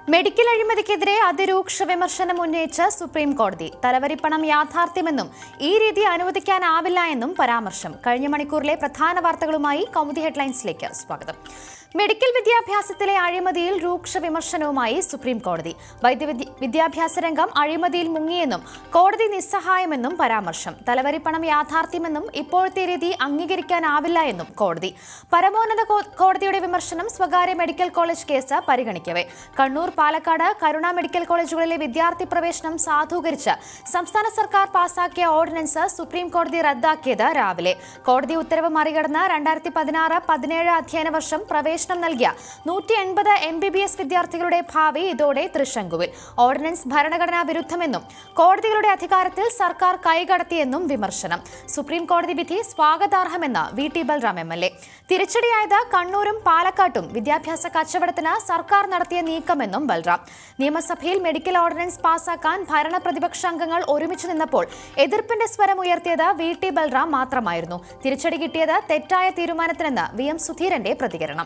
medical അഴിമതിക്കെതിരെ അതിരൂക്ഷ വിമർശനം ഉന്നയിച്ച് സുപ്രീം കോടതി തലവരിപ്പണം യാഥാർത്ഥ്യമെന്നും ഈ രീതി അനുവദിക്കാനാവില്ല എന്നും പരാമർശം കഴിഞ്ഞ മണിക്കൂറിലെ പ്രധാന വാർത്തകളുമായി കൗമുദി ഹെഡ്ലൈൻസിലേക്ക് സ്വാഗതം മെഡിക്കൽ വിദ്യാഭ്യാസത്തിലെ അഴിമതിയിൽ രൂക്ഷ വിമർശനവുമായി സുപ്രീം കോടതി വൈദ്യവിദ്യ വിദ്യാഭ്യാസ രംഗം അഴിമതിയിൽ മുങ്ങിയെന്നും കോടതി നിസ്സഹായമെന്നും പരാമർശം തലവരിപ്പണം യാഥാർത്ഥ്യമെന്നും ഇപ്പോഴത്തെ രീതി അംഗീകരിക്കാനാവില്ല എന്നും കോടതി പരമോന്നത കോ- കോടതിയുടെ വിമർശനം സ്വകാര്യ മെഡിക്കൽ കോളേജ് കേസ് പരിഗണിക്കവേ കണ്ണൂർ പാലക്കാട് കരുണ മെഡിക്കൽ കോളേജുകളിലെ വിദ്യാർത്ഥി പ്രവേശനം സാധൂകരിച്ച് സംസ്ഥാന സർക്കാർ പാസാക്കിയ ഓർഡിനൻസ് സുപ്രീം കോടതി റദ്ദാക്കിയത് രാവിലെ കോടതി ഉത്തരവ് മറികടന്ന് രണ്ടായിരത്തി പതിനാറ് പതിനേഴ് അധ്യയന വർഷം പ്രവേശനം നൽകിയ നൂറ്റി എൺപത് എം ബി ബി എസ് വിദ്യാർത്ഥികളുടെ ഭാവി ഇതോടെ തൃശങ്കുവിൽ ഓർഡിനൻസ് ഭരണഘടനാ വിരുദ്ധമെന്നും കോടതികളുടെ അധികാരത്തിൽ സർക്കാർ കൈകടത്തിയെന്നും വിമർശനം സുപ്രീം കോടതി വിധി സ്വാഗതാർഹമെന്ന് V T Balram M L A തിരിച്ചടിയായത് കണ്ണൂരും പാലക്കാട്ടും വിദ്യാഭ്യാസ കച്ചവടത്തിന് സർക്കാർ നടത്തിയ നീക്കമെന്നും ബൽറാം നിയമസഭയിൽ മെഡിക്കൽ ഓർഡിനൻസ് പാസാക്കാൻ ഭരണ പ്രതിപക്ഷ അംഗങ്ങൾ ഒരുമിച്ച് നിന്നപ്പോൾ എതിർപ്പിന്റെ സ്വരം ഉയർത്തിയത് വി ടി ബൽറാം മാത്രമായിരുന്നു തിരിച്ചടി കിട്ടിയത് തെറ്റായ തീരുമാനത്തിനെന്ന് വി എം സുധീരന്റെ പ്രതികരണം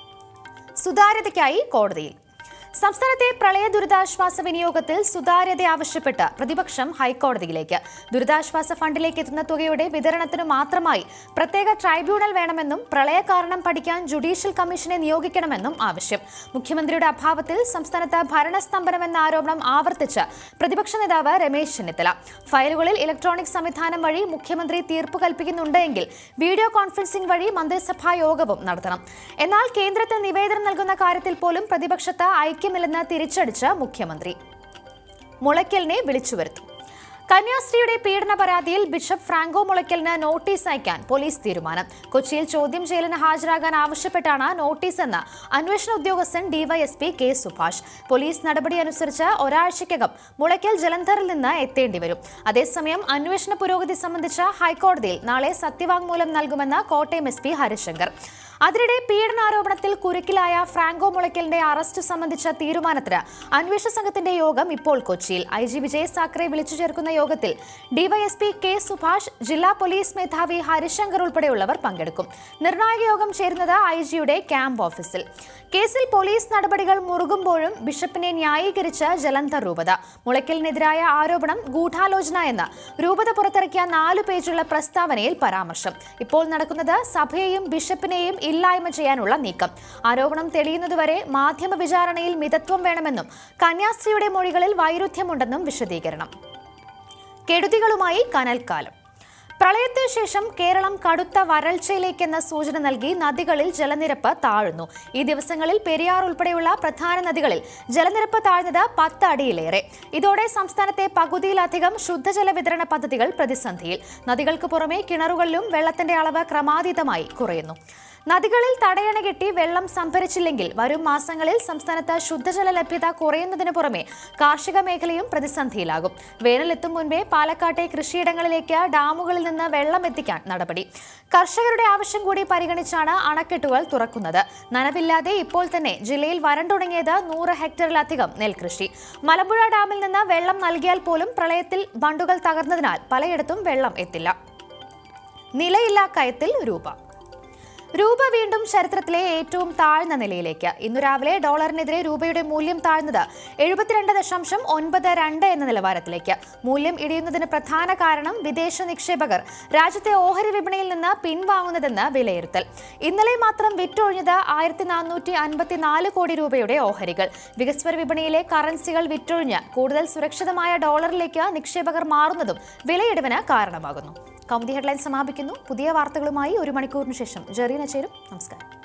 സുതാര്യതയ്ക്കായി കോടതിയിൽ സംസ്ഥാനത്തെ പ്രളയ ദുരിതാശ്വാസ വിനിയോഗത്തിൽ സുതാര്യത ആവശ്യപ്പെട്ട് പ്രതിപക്ഷം ഹൈക്കോടതിയിലേക്ക് ദുരിതാശ്വാസ ഫണ്ടിലേക്ക് എത്തുന്ന തുകയുടെ വിതരണത്തിനു മാത്രമായി പ്രത്യേക ട്രൈബ്യൂണൽ വേണമെന്നും പ്രളയ കാരണം പഠിക്കാൻ ജുഡീഷ്യൽ കമ്മീഷനെ നിയോഗിക്കണമെന്നും ആവശ്യം മുഖ്യമന്ത്രിയുടെ അഭാവത്തിൽ സംസ്ഥാനത്ത് ഭരണസ്തംഭനമെന്ന ആരോപണം ആവർത്തിച്ച് പ്രതിപക്ഷ നേതാവ് രമേശ് ചെന്നിത്തല ഫയലുകളിൽ ഇലക്ട്രോണിക് സംവിധാനം വഴി മുഖ്യമന്ത്രി തീർപ്പ് കൽപ്പിക്കുന്നുണ്ടെങ്കിൽ വീഡിയോ കോൺഫറൻസിംഗ് വഴി മന്ത്രിസഭാ യോഗവും നടത്തണം എന്നാൽ കേന്ദ്രത്തിന് നിവേദനം നൽകുന്ന കാര്യത്തിൽ പോലും പ്രതിപക്ഷത്ത് ഐക്യമില്ലെന്ന് തിരിച്ചടിച്ച് മുഖ്യമന്ത്രി മുളയ്ക്കലിനെ വിളിച്ചു വരുത്തും കന്യാസ്ത്രീയുടെ പീഡന പരാതിയിൽ ബിഷപ്പ് ഫ്രാങ്കോ മുളയ്ക്കലിന് നോട്ടീസ് അയക്കാൻ പോലീസ് തീരുമാനം കൊച്ചിയിൽ ചോദ്യം ചെയ്യലിന് ഹാജരാകാൻ ആവശ്യപ്പെട്ടാണ് നോട്ടീസ് എന്ന് അന്വേഷണ ഉദ്യോഗസ്ഥൻ ഡിവൈഎസ്പി കെ സുഭാഷ് പോലീസ് നടപടി അനുസരിച്ച് ഒരാഴ്ചയ്ക്കകം മുളയ്ക്കൽ ജലന്ധറിൽ നിന്ന് എത്തേണ്ടി വരും അതേസമയം അന്വേഷണ പുരോഗതി സംബന്ധിച്ച് ഹൈക്കോടതിയിൽ നാളെ സത്യവാങ്മൂലം നൽകുമെന്ന് കോട്ടയം എസ് പി ഹരിശങ്കർ അതിനിടെ പീഡനാരോപണത്തിൽ കുരുക്കിലായ ഫ്രാങ്കോ മുളയ്ക്കലിന്റെ അറസ്റ്റ് സംബന്ധിച്ച തീരുമാനത്തിന് അന്വേഷണ സംഘത്തിന്റെ യോഗം ഇപ്പോൾ കൊച്ചിയിൽ ഐ ജി വിജയ് സാക്കറെ വിളിച്ചു ചേർക്കുന്ന യോഗത്തിൽ ഡിവൈഎസ്പി കെ സുഭാഷ് ജില്ലാ പോലീസ് മേധാവി ഹരിശങ്കർ ഉൾപ്പെടെയുള്ളവർ പങ്കെടുക്കും നിർണായക യോഗം ചേരുന്നത് ഐ ജിയുടെ ക്യാമ്പ് ഓഫീസിൽ കേസിൽ പോലീസ് നടപടികൾ മുറുകുമ്പോഴും ബിഷപ്പിനെ ന്യായീകരിച്ച് ജലന്ധർ രൂപത മുളയ്ക്കലിനെതിരായ ആരോപണം ഗൂഢാലോചന എന്ന് രൂപത പുറത്തിറക്കിയ നാലു പേജുള്ള പ്രസ്താവനയിൽ പരാമർശം ഇപ്പോൾ നടക്കുന്നത് സഭയെയും ബിഷപ്പിനെയും ഇല്ലായ്മ ചെയ്യാനുള്ള നീക്കം ആരോപണം തെളിയുന്നതുവരെ മാധ്യമ വിചാരണയിൽ മിതത്വം വേണമെന്നും കന്യാസ്ത്രീയുടെ മൊഴികളിൽ വൈരുദ്ധ്യമുണ്ടെന്നും വിശദീകരണം കെടുതികളുമായി കനൽക്കാലം പ്രളയത്തിന് ശേഷം കേരളം കടുത്ത വരൾച്ചയിലേക്കെന്ന സൂചന നൽകി നദികളിൽ ജലനിരപ്പ് താഴുന്നു ഈ ദിവസങ്ങളിൽ പെരിയാർ ഉൾപ്പെടെയുള്ള പ്രധാന നദികളിൽ ജലനിരപ്പ് താഴ്ന്നത് പത്ത് അടിയിലേറെ ഇതോടെ സംസ്ഥാനത്തെ പകുതിയിലധികം ശുദ്ധജല വിതരണ പദ്ധതികൾ പ്രതിസന്ധിയിൽ നദികൾക്ക് പുറമെ കിണറുകളിലും വെള്ളത്തിന്റെ അളവ് ക്രമാതീതമായി കുറയുന്നു നദികളിൽ തടയണ കെട്ടി വെള്ളം സംഭരിച്ചില്ലെങ്കിൽ വരും മാസങ്ങളിൽ സംസ്ഥാനത്ത് ശുദ്ധജല ലഭ്യത കുറയുന്നതിന് പുറമെ കാർഷിക മേഖലയും പ്രതിസന്ധിയിലാകും വേനലെത്തും മുൻപേ പാലക്കാട്ടെ കൃഷിയിടങ്ങളിലേക്ക് ഡാമുകളിൽ നിന്ന് വെള്ളം എത്തിക്കാൻ നടപടി കർഷകരുടെ ആവശ്യം കൂടി പരിഗണിച്ചാണ് അണക്കെട്ടുകൾ തുറക്കുന്നത് നനവില്ലാതെ ഇപ്പോൾ തന്നെ ജില്ലയിൽ വരണ്ടുടങ്ങിയത് നൂറ് ഹെക്ടറിലധികം നെൽകൃഷി മലമ്പുഴ ഡാമിൽ നിന്ന് വെള്ളം നൽകിയാൽ പോലും പ്രളയത്തിൽ ബണ്ടുകൾ തകർന്നതിനാൽ പലയിടത്തും വെള്ളം എത്തില്ല നിലയില്ലാ കയത്തിൽ രൂപ രൂപ വീണ്ടും ചരിത്രത്തിലെ ഏറ്റവും താഴ്ന്ന നിലയിലേക്ക് ഇന്നു രാവിലെ ഡോളറിനെതിരെ രൂപയുടെ മൂല്യം താഴ്ന്നത് എഴുപത്തിരണ്ട് ദശാംശം ഒൻപത് രണ്ട് എന്ന നിലവാരത്തിലേക്ക് മൂല്യം ഇടിയുന്നതിന് പ്രധാന കാരണം വിദേശ നിക്ഷേപകർ രാജ്യത്തെ ഓഹരി വിപണിയിൽ നിന്ന് പിൻവാങ്ങുന്നതെന്ന് വിലയിരുത്തൽ ഇന്നലെ മാത്രം വിറ്റൊഴിഞ്ഞത് ആയിരത്തി നാനൂറ്റി അൻപത്തിനാല് കോടി രൂപയുടെ ഓഹരികൾ വികസ്വര വിപണിയിലെ കറൻസികൾ വിറ്റൊഴിഞ്ഞ് കൂടുതൽ സുരക്ഷിതമായ ഡോളറിലേക്ക് നിക്ഷേപകർ മാറുന്നതും വിലയിടിവിന് കാരണമാകുന്നു കൗമുദി ഹെഡ്ലൈൻ സമാപിക്കുന്നു പുതിയ വാർത്തകളുമായി ഒരു മണിക്കൂറിന് ശേഷം ജെറീന ചേരും നമസ്കാരം